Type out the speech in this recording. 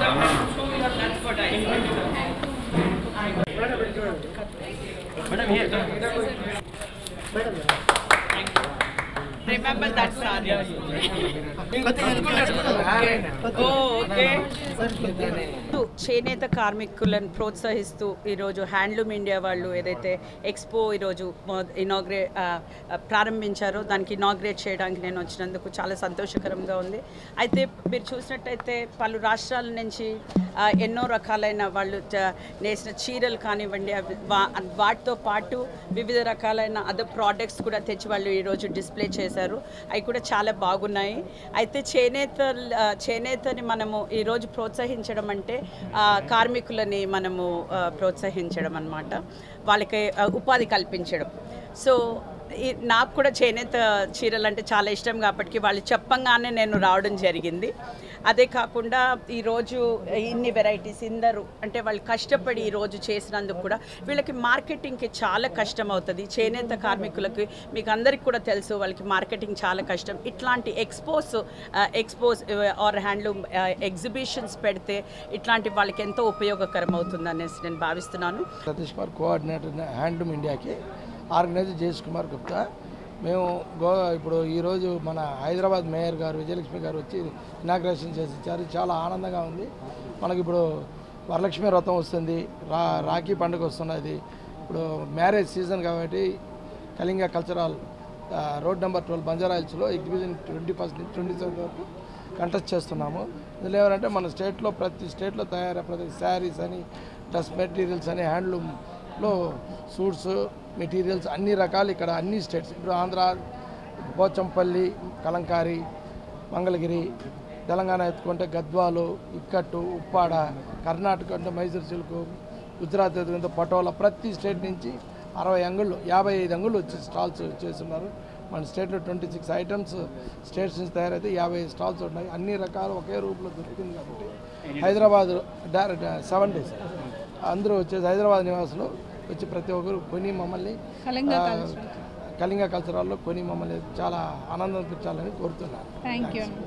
Remember that saree. Oh, okay. చేనేత కార్మికులను ప్రోత్సహిస్తూ ఈరోజు హ్యాండ్లూమ్ ఇండియా వాళ్ళు ఏదైతే ఎక్స్పో ఈరోజు ఇనాగ్రే ప్రారంభించారో దానికి ఇనాగ్రేట్ చేయడానికి నేను వచ్చినందుకు చాలా సంతోషకరంగా ఉంది అయితే మీరు చూసినట్టయితే పలు రాష్ట్రాల నుంచి ఆ, ఎన్నో రకాలైన వాళ్ళు చ- నేసిన చీరలు కానివ్వండి అవి వా- వాటితో పాటు వివిధ రకాలైన అదర్ ప్రోడక్ట్స్ కూడా తెచ్చి వాళ్ళు ఈరోజు డిస్ప్లే చేశారు అవి కూడా చాలా బాగున్నాయి అయితే చేనేత ఆ, చేనేతని మనము ఈరోజు ప్రోత్సహించడం అంటే ఆ, కార్మికులని మనము ఆ, ప్రోత్సహించడం అన్నమాట వాళ్ళకి ఆ, ఉపాధి కల్పించడం సో ఈ నాకు కూడా చేనేత చీరలు అంటే చాలా ఇష్టం కాబట్టి వాళ్ళు చెప్పంగానే నేను రావడం జరిగింది అదే కాకుండా ఈరోజు ఇన్ని వెరైటీస్ ఇందరూ అంటే వాళ్ళు కష్టపడి ఈరోజు చేసినందుకు కూడా వీళ్ళకి మార్కెటింగ్కి చాలా కష్టం అవుతుంది చేనేత కార్మికులకి మీకు అందరికి కూడా తెలుసు వాళ్ళకి మార్కెటింగ్ చాలా కష్టం ఇట్లాంటి expos expos or handloom exhibitions పెడితే ఇట్లాంటి వాళ్ళకి ఎంతో ఉపయోగకరం అవుతుంది అనేసి నేను భావిస్తున్నాను సతీష్ కుమార్ కోఆర్డినేటర్ హ్యాండ్లూమ్ ఇండియాకి ఆర్గనైజర్ జయేష్ కుమార్ గుప్తా మేము గో ఇప్పుడు ఈరోజు మన హైదరాబాద్ మేయర్ గారు విజయలక్ష్మి గారు వచ్చి ఇనాగ్రేషన్ చేసి ఇచ్చారు చాలా ఆనందంగా ఉంది మనకి ఇప్పుడు వరలక్ష్మి వ్రతం వస్తుంది రా రాఖీ పండుగ వస్తున్నది ఇప్పుడు మ్యారేజ్ సీజన్ కాబట్టి కళింగ కల్చరల్ ఆ, రోడ్ నెంబర్ ట్వెల్వ్ బంజారాయిల్స్లో ఎగ్జిబిషన్ ట్వంటీ ఫస్ట్ నుంచి ట్వంటీ సెవెన్ వరకు కంటెస్ట్ చేస్తున్నాము ఇందులో ఏమంటే మన స్టేట్లో ప్రతి స్టేట్లో తయారయ్యే ప్రతి శారీస్ అని డ్రెస్ మెటీరియల్స్ అని హ్యాండ్లూమ్లో సూట్స్ మెటీరియల్స్ అన్ని రకాలు ఇక్కడ అన్ని స్టేట్స్ ఇప్పుడు ఆంధ్ర పోచంపల్లి కలంకారి మంగళగిరి తెలంగాణ ఎత్తుకుంటే గద్వాలు ఇక్కట్టు ఉప్పాడ కర్ణాటక అంటే మైసూర్ సిల్క్ గుజరాత్ ఎత్తుకుంటే పటోలా ప్రతి స్టేట్ నుంచి అరవై అంగుళ్ళు యాభై ఐదు అంగుళ్ళు వచ్చి స్టాల్స్ చేస్తున్నారు మన స్టేట్లో ట్వంటీ సిక్స్ ఐటమ్స్ స్టేట్స్ నుంచి తయారైతే యాభై ఐదు స్టాల్స్ ఉన్నాయి అన్ని రకాలు ఒకే రూపంలో దొరుకుతుంది కాబట్టి హైదరాబాద్ డైరెక్ట్ సెవెన్ డేస్ అందరూ వచ్చేసి హైదరాబాద్ నివాసులు వచ్చి ప్రతి ఒక్కరు కొని మమ్మల్ని ఆ, కళింగ కల్చరాల్లో కొని మమ్మల్ని చాలా ఆనందం పెంచాలని కోరుతున్నాను థ్యాంక్ యూ